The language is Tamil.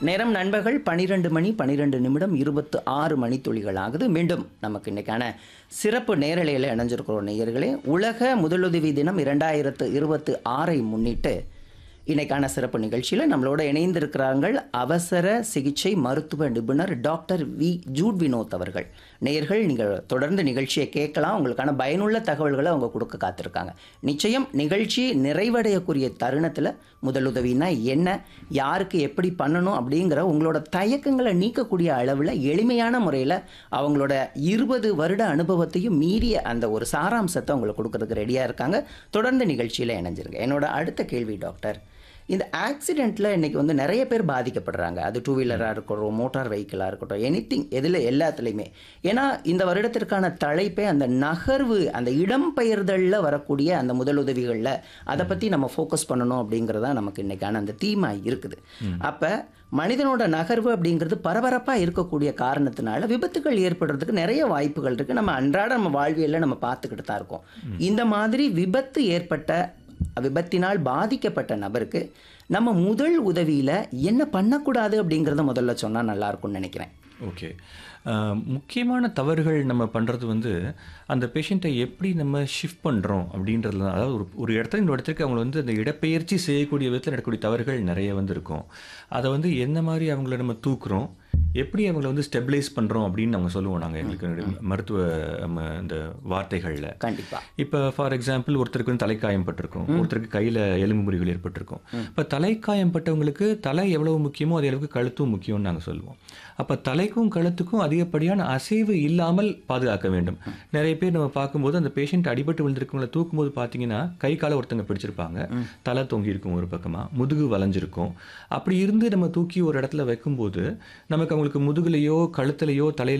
நேரம் நண்பர்கள் பனிரெண்டு மணி பனிரெண்டு நிமிடம் இருபத்து ஆறு மணித்துளிகள் ஆகுது மீண்டும் நமக்கு இன்னைக்கான சிறப்பு நேரலையில் இணைஞ்சிருக்கிறோம் நேயர்களே உலக முதலுதவி தினம் இரண்டாயிரத்து இருபத்து ஆறை முன்னிட்டு இன்னைக்கான சிறப்பு நிகழ்ச்சியில் நம்மளோட இணைந்திருக்கிறார்கள் அவசர சிகிச்சை மருத்துவ நிபுணர் டாக்டர் வி ஜூட் வினோத் அவர்கள் நேயர்கள் நீங்கள் தொடர்ந்து நிகழ்ச்சியை கேட்கலாம் உங்களுக்கான பயனுள்ள தகவல்களை அவங்க கொடுக்க காத்திருக்காங்க நிச்சயம் நிகழ்ச்சி நிறைவடையக்கூடிய தருணத்தில் முதலுதவினா என்ன யாருக்கு எப்படி பண்ணணும் அப்படிங்கிற உங்களோட தயக்கங்களை நீக்கக்கூடிய அளவில் எளிமையான முறையில் அவங்களோட இருபது வருட அனுபவத்தையும் மீறிய அந்த ஒரு சாராம்சத்தை உங்களுக்கு கொடுக்கறதுக்கு ரெடியாக இருக்காங்க தொடர்ந்து நிகழ்ச்சியில் இணைஞ்சிருங்க என்னோட அடுத்த கேள்வி டாக்டர் இந்த ஆக்சிடெண்ட்டில் இன்றைக்கி வந்து நிறைய பேர் பாதிக்கப்படுறாங்க அது டூ வீலராக இருக்கட்டும் மோட்டார் வெஹிக்கிளாக இருக்கட்டும் எனிதிங் எதில் எல்லாத்துலேயுமே ஏன்னா இந்த வருடத்திற்கான தலைப்பே அந்த நகர்வு அந்த இடம்பெயர்தலில் வரக்கூடிய அந்த முதலுதவிகளில் அதை பற்றி நம்ம ஃபோக்கஸ் பண்ணணும் அப்படிங்கிறது தான் நமக்கு இன்றைக்கான அந்த தீமாக இருக்குது அப்போ மனிதனோட நகர்வு அப்படிங்கிறது பரபரப்பாக இருக்கக்கூடிய காரணத்தினால விபத்துகள் ஏற்படுறதுக்கு நிறைய வாய்ப்புகள் இருக்குது நம்ம அன்றாட நம்ம வாழ்வியலில் நம்ம பார்த்துக்கிட்டு தான் இருக்கோம் இந்த மாதிரி விபத்து ஏற்பட்ட விபத்தினால் பாதிக்கப்பட்ட நபருக்கு நம்ம முதல் உதவியில் என்ன பண்ணக்கூடாது அப்படிங்கிறத முதல்ல சொன்னால் நல்லா இருக்கும்னு நினைக்கிறேன் ஓகே அஹ், முக்கியமான தவறுகள் நம்ம பண்ணுறது வந்து அந்த பேஷண்ட்டை எப்படி நம்ம ஷிஃப்ட் பண்ணுறோம் அப்படின்றதுல தான் அதாவது ஒரு ஒரு இடத்துல இந்த இடத்துக்கு அவங்கள வந்து அந்த இடப்பெயர்ச்சி செய்யக்கூடிய விதத்தில் நடக்கக்கூடிய தவறுகள் நிறைய வந்து இருக்கும் அதை வந்து எந்த மாதிரி அவங்கள நம்ம தூக்குறோம் எப்படி அவங்கள வந்து ஸ்டெபிலைஸ் பண்ணுறோம் அப்படின்னு அவங்க சொல்லுவோம் நாங்கள் எங்களுக்கு மருத்துவ நம்ம இந்த வார்த்தைகளில் கண்டிப்பாக இப்போ ஃபார் எக்ஸாம்பிள் ஒருத்தருக்கு வந்து தலைக்காயம் பட்டிருக்கும் ஒருத்தருக்கு கையில் எலும்பு முறிவுகள் ஏற்பட்டிருக்கும் இப்போ தலைக்காயம் பட்டவங்களுக்கு தலை எவ்வளவு முக்கியமோ அதே அளவுக்கு கழுத்தும் முக்கியம்னு நாங்கள் சொல்லுவோம் அப்போ தலைக்கும் கழுத்துக்கும் அதிகப்படியான அசைவு இல்லாமல் பாதுகாக்க வேண்டும் நிறைய பேர் நம்ம பார்க்கும்போது அந்த பேஷண்ட் அடிபட்டு விழுந்திருக்கவங்கள தூக்கும்போது பார்த்தீங்கன்னா கை காலை ஒருத்தங்க பிடிச்சிருப்பாங்க தலை தொங்கி இருக்கும் ஒரு பக்கமாக முதுகு வளைஞ்சிருக்கும் அப்படி இருந்து நம்ம தூக்கி ஒரு இடத்துல வைக்கும்போது நமக்கு அவங்களுக்கு முதுகுலையோ கழுத்துலையோ தலையில